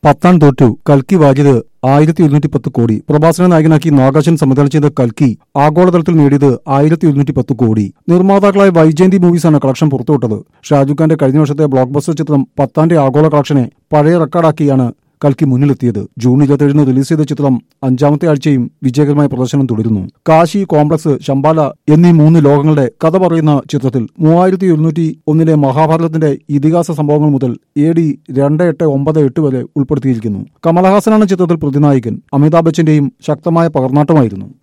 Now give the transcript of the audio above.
പത്താൻ തോറ്റു കൽക്കി വാരിയത് ആയിരത്തി ഒരുന്നൂറ്റി പത്ത് കോടി പ്രഭാസനെ നായകനാക്കി നാഗാർജുൻ സംവിധാനം ചെയ്ത കൽക്കി ആഗോളതലത്തിൽ നേടിയത് ആയിരത്തി ഒരുന്നൂറ്റി പത്ത് കോടി നിർമ്മാതാക്കളായ വൈജയന്തി മൂവീസാണ് കളക്ഷൻ പുറത്തുവിട്ടത് ഷാജുഖ് ഖാന്റെ കഴിഞ്ഞ വർഷത്തെ ബ്ലോക്ക് ബസ്റ്റർ ചിത്രം പത്താന്റെ ആഗോള കളക്ഷനെ പഴയ റെക്കോർഡാക്കിയാണ് കൽക്കി മുന്നിലെത്തിയത് ജൂൺ ഇരുപത്തിയേഴിന് റിലീസ് ചെയ്ത ചിത്രം അഞ്ചാമത്തെ ആഴ്ചയും വിജയകരമായ പ്രദർശനം തുടരുന്നു കാശി കോംപ്ലക്സ് ശമ്പാല എന്നീ മൂന്ന് ലോകങ്ങളുടെ കഥ പറയുന്ന ചിത്രത്തിൽ മൂവായിരത്തി ഒരുന്നൂറ്റി ഒന്നിലെ മഹാഭാരതത്തിന്റെ ഇതിഹാസ സംഭവങ്ങൾ മുതൽ എ ഡി രണ്ട് എട്ട് ഒമ്പത് എട്ട് വരെ ഉൾപ്പെടുത്തിയിരിക്കുന്നു കമലഹാസനാണ് ചിത്രത്തിൽ പ്രതിനായകൻ അമിതാഭ് ബച്ചന്റെയും ശക്തമായ പകർന്നാട്ടമായിരുന്നു